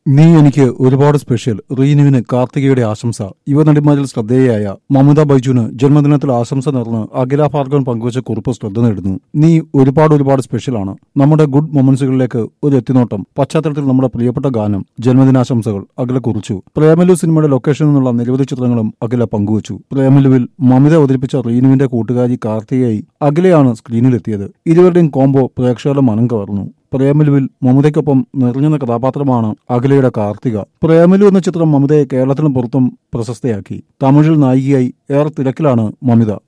നീ എനിക്ക് ഒരുപാട് സ്പെഷ്യൽ റീനുവിന് കാർത്തികയുടെ ആശംസ യുവനടിമാരിൽ ശ്രദ്ധേയയായ മമത ബൈജുന് ജന്മദിനത്തിൽ ആശംസ നേർന്ന് അഖില ഭാർഗവൻ പങ്കുവച്ച കുറിപ്പ് ശ്രദ്ധ നേടുന്നു നീ ഒരുപാട് ഒരുപാട് സ്പെഷ്യലാണ് നമ്മുടെ ഗുഡ് മൊമെന്റ്സുകളിലേക്ക് ഒരു എത്തിനോട്ടം പശ്ചാത്തലത്തിൽ നമ്മുടെ പ്രിയപ്പെട്ട ഗാനം ജന്മദിനാശംസകൾ അഖില കുറിച്ചു പ്രേമലു സിനിമയുടെ ലൊക്കേഷനിൽ നിന്നുള്ള നിരവധി ചിത്രങ്ങളും അഖില പങ്കുവച്ചു പ്രേമലുവിൽ മമിത അവതരിപ്പിച്ച റീനുവിന്റെ കൂട്ടുകാരി കാർത്തികയായി അഖിലയാണ് സ്ക്രീനിലെത്തിയത് ഇരുവരുടെയും കോംബോ പ്രേക്ഷകരുടെ മനം കവർന്നു പ്രേമലുവിൽ മമതയ്ക്കൊപ്പം നിറഞ്ഞുന്ന കഥാപാത്രമാണ് അഖിലയുടെ കാർത്തിക പ്രേമലു എന്ന ചിത്രം മമതയെ കേരളത്തിലും പുറത്തും പ്രശസ്തയാക്കി തമിഴിൽ നായികയായി ഏറെ തിരക്കിലാണ് മമിത